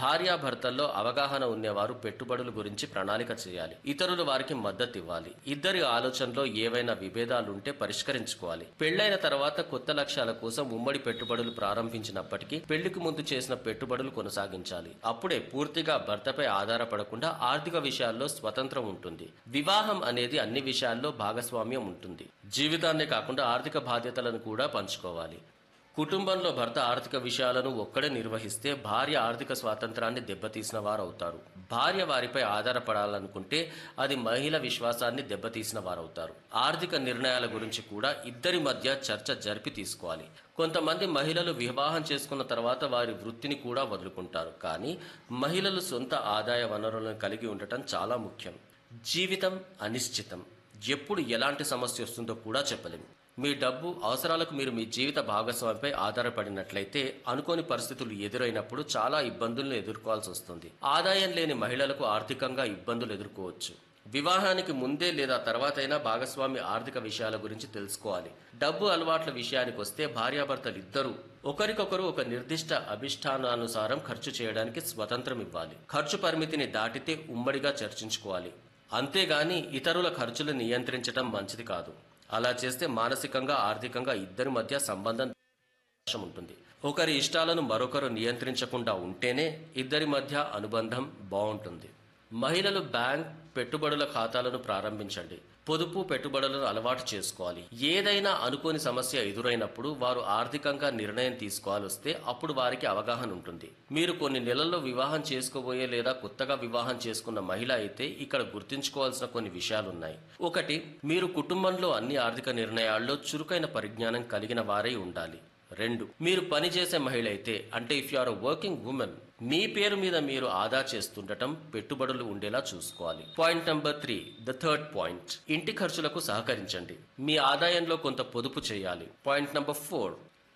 భార్యాభర్తల్లో అవగాహన ఉండేవారు పెట్టుబడుల గురించి ప్రణాళిక చేయాలి ఇతరులు వారికి మద్దతు ఇవ్వాలి ఇద్దరి ఆలోచనలో ఏవైనా విభేదాలుంటే పరిష్కరించుకోవాలి పెళ్లైన తర్వాత కొత్త లక్ష్యాల కోసం ఉమ్మడి పెట్టుబడులు ప్రారంభించినప్పటికీ పెళ్లికి ముందు చేసిన పెట్టుబడులు కొనసాగించాలి అప్పుడే పూర్తిగా భర్తపై ఆధారపడకుండా ఆర్థిక విషయాల్లో స్వతంత్రం ఉంటుంది వివాహం అనేది అన్ని విషయాల్లో భాగస్వామ్యం ఉంటుంది జీవితాన్నే కాకుండా ఆర్థిక బాధ్యతలను కూడా పంచుకోవాలి కుటుంబంలో భర్త ఆర్థిక విషయాలను ఒక్కడే నిర్వహిస్తే భార్య ఆర్థిక స్వాతంత్రాన్ని దెబ్బతీసిన వారవుతారు భార్య వారిపై ఆధారపడాలనుకుంటే అది మహిళ విశ్వాసాన్ని దెబ్బతీసిన వారవుతారు ఆర్థిక నిర్ణయాల గురించి కూడా ఇద్దరి మధ్య చర్చ జరిపి తీసుకోవాలి కొంతమంది మహిళలు వివాహం చేసుకున్న తర్వాత వారి వృత్తిని కూడా వదులుకుంటారు కానీ మహిళలు సొంత ఆదాయ వనరులను కలిగి ఉండటం చాలా ముఖ్యం జీవితం అనిశ్చితం ఎప్పుడు ఎలాంటి సమస్య వస్తుందో కూడా చెప్పలేం మీ డబ్బు అవసరాలకు మీరు మీ జీవిత భాగస్వామిపై ఆధారపడినట్లయితే అనుకోని పరిస్థితులు ఎదురైనప్పుడు చాలా ఇబ్బందులను ఎదుర్కోవాల్సి వస్తుంది ఆదాయం లేని మహిళలకు ఆర్థికంగా ఇబ్బందులు ఎదుర్కోవచ్చు వివాహానికి ముందే లేదా తర్వాతైనా భాగస్వామి ఆర్థిక విషయాల గురించి తెలుసుకోవాలి డబ్బు అలవాట్ల విషయానికి వస్తే భార్యాభర్తలు ఇద్దరూ ఒకరికొకరు ఒక నిర్దిష్ట అభిష్టానానుసారం ఖర్చు చేయడానికి స్వతంత్రం ఇవ్వాలి ఖర్చు పరిమితిని దాటితే ఉమ్మడిగా చర్చించుకోవాలి అంతేగాని ఇతరుల ఖర్చులు నియంత్రించడం మంచిది కాదు అలా చేస్తే మానసికంగా ఆర్థికంగా ఇద్దరి మధ్య సంబంధం అవకాశం ఉంటుంది ఒకరి ఇష్టాలను మరొకరు నియంత్రించకుండా ఉంటేనే ఇద్దరి మధ్య అనుబంధం బాగుంటుంది మహిళలు బ్యాంక్ పెట్టుబడుల ఖాతాలను ప్రారంభించండి పొదుపు పెట్టుబడులను అలవాటు చేసుకోవాలి ఏదైనా అనుకోని సమస్య ఎదురైనప్పుడు వారు ఆర్థికంగా నిర్ణయం తీసుకోవాలి వస్తే అప్పుడు వారికి అవగాహన ఉంటుంది మీరు కొన్ని నెలల్లో వివాహం చేసుకోబోయే లేదా కొత్తగా వివాహం చేసుకున్న మహిళ అయితే ఇక్కడ గుర్తుంచుకోవాల్సిన కొన్ని విషయాలున్నాయి ఒకటి మీరు కుటుంబంలో అన్ని ఆర్థిక నిర్ణయాల్లో చురుకైన పరిజ్ఞానం కలిగిన వారై ఉండాలి రెండు మీరు పనిచేసే మహిళ అయితే అంటే if you are working women మీ పేరు మీద మీరు ఆదా చేస్తుండటం పెట్టుబడులు ఉండేలా చూసుకోవాలి point number three the third point ఇంటి ఖర్చులకు సహకరించండి మీ ఆదాయంలో కొంత పొదుపు చేయాలి పాయింట్ నెంబర్ ఫోర్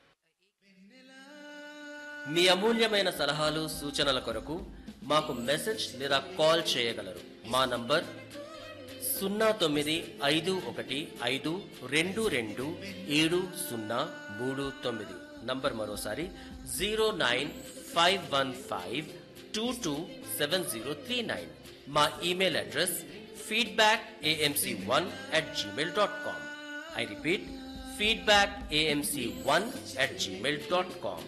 మీ అమూల్యమైన సలహాలు సూచనల కొరకు మాకు మెసేజ్ లేదా కాల్ చేయగలరు మా నంబర్ సున్నా తొమ్మిది ఐదు ఒకటి ఐదు రెండు రెండు ఏడు సున్నా మూడు తొమ్మిది నంబర్ మరోసారి zero nine five one five two two seven zero three nine మా email address feedback AMC one at Gmail dot com I repeat feedback AMC one at Gmail dot com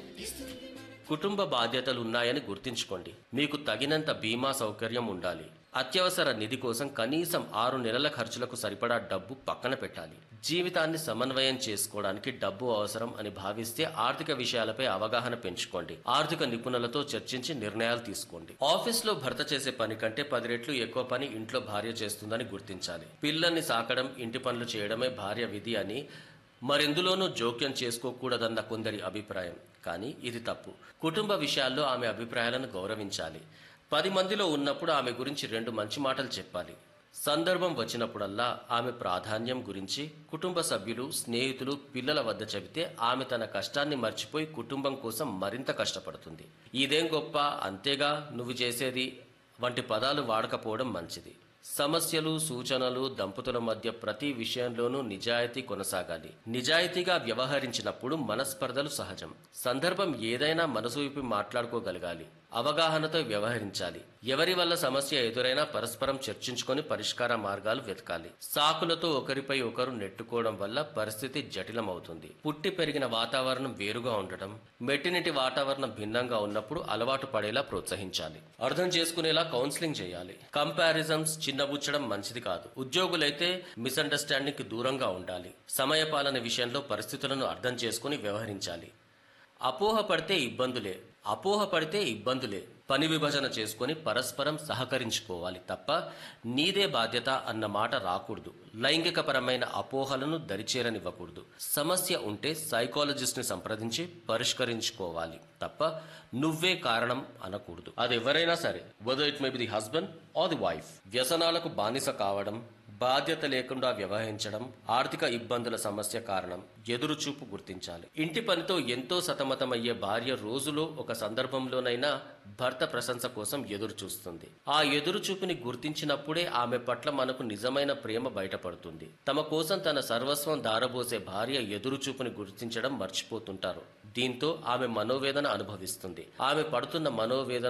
కుటుంబ బాధ్యతలు ఉన్నాయని గుర్తుంచుకోండి మీకు తగినంత బీమా సౌకర్యం ఉండాలి అత్యవసర నిధి కోసం కనీసం ఆరు నెలల ఖర్చులకు సరిపడా డబ్బు పక్కన పెట్టాలి జీవితాన్ని సమన్వయం చేసుకోవడానికి డబ్బు అవసరం అని భావిస్తే ఆర్థిక విషయాలపై అవగాహన పెంచుకోండి ఆర్థిక నిపుణులతో చర్చించి నిర్ణయాలు తీసుకోండి ఆఫీస్లో భర్త చేసే పని కంటే పది రెట్లు ఎక్కువ పని ఇంట్లో భార్య చేస్తుందని గుర్తించాలి పిల్లల్ని సాకడం ఇంటి పనులు చేయడమే భార్య విధి అని మరెందులోనూ జోక్యం చేసుకోకూడదన్న కొందరి అభిప్రాయం కానీ ఇది తప్పు కుటుంబ విషయాల్లో ఆమె అభిప్రాయాలను గౌరవించాలి పది మందిలో ఉన్నప్పుడు ఆమె గురించి రెండు మంచి మాటలు చెప్పాలి సందర్భం వచ్చినప్పుడల్లా ఆమె ప్రాధాన్యం గురించి కుటుంబ సభ్యులు స్నేహితులు పిల్లల వద్ద చెబితే ఆమె తన కష్టాన్ని మర్చిపోయి కుటుంబం కోసం మరింత కష్టపడుతుంది ఇదేం గొప్ప అంతేగా నువ్వు చేసేది వంటి పదాలు వాడకపోవడం మంచిది సమస్యలు సూచనలు దంపతుల మధ్య ప్రతి విషయంలోనూ నిజాయితీ కొనసాగాలి నిజాయితీగా వ్యవహరించినప్పుడు మనస్పర్ధలు సహజం సందర్భం ఏదైనా మనసు విప్పి మాట్లాడుకోగలగాలి అవగాహనతో వ్యవహరించాలి ఎవరి వల్ల సమస్య ఎదురైనా పరస్పరం చర్చించుకొని పరిష్కార మార్గాలు వెతకాలి సాకులతో ఒకరిపై ఒకరు నెట్టుకోవడం వల్ల పరిస్థితి జటిలమవుతుంది పుట్టి పెరిగిన వాతావరణం వేరుగా ఉండటం మెట్టినిటి వాతావరణం భిన్నంగా ఉన్నప్పుడు అలవాటు పడేలా ప్రోత్సహించాలి అర్థం చేసుకునేలా కౌన్సిలింగ్ చేయాలి కంపారిజన్స్ చిన్నబుచ్చడం మంచిది కాదు ఉద్యోగులైతే మిస్అండర్స్టాండింగ్ కి దూరంగా ఉండాలి సమయపాలన విషయంలో పరిస్థితులను అర్థం చేసుకుని వ్యవహరించాలి అపోహ పడితే ఇబ్బందులే అపోహ పడితే ఇబ్బందులే పని విభజన చేసుకొని పరస్పరం సహకరించుకోవాలి తప్ప నీదే బాధ్యత అన్న మాట రాకూడదు లైంగికపరమైన అపోహలను దరిచేరనివ్వకూడదు సమస్య ఉంటే సైకాలజిస్ట్ని సంప్రదించి పరిష్కరించుకోవాలి తప్ప నువ్వే కారణం అనకూడదు అది ఎవరైనా సరే whether it may be the husband or the wife వ్యసనాలకు బానిస కావడం బాధ్యత లేకుండా వ్యవహరించడం ఆర్థిక ఇబ్బందుల సమస్య కారణం ఎదురుచూపు గుర్తించాలి ఇంటి పనితో ఎంతో సతమతమయ్యే భార్య రోజులో ఒక సందర్భంలోనైనా భర్త ప్రశంస కోసం ఎదురు చూస్తుంది ఆ ఎదురుచూపుని గుర్తించినప్పుడే ఆమె పట్ల మనకు నిజమైన ప్రేమ బయటపడుతుంది తమ కోసం తన సర్వస్వం దారబోసే భార్య ఎదురుచూపుని గుర్తించడం మర్చిపోతుంటారు దీంతో ఆమె మనోవేదన అనుభవిస్తుంది ఆమె పడుతున్న మనోవేదన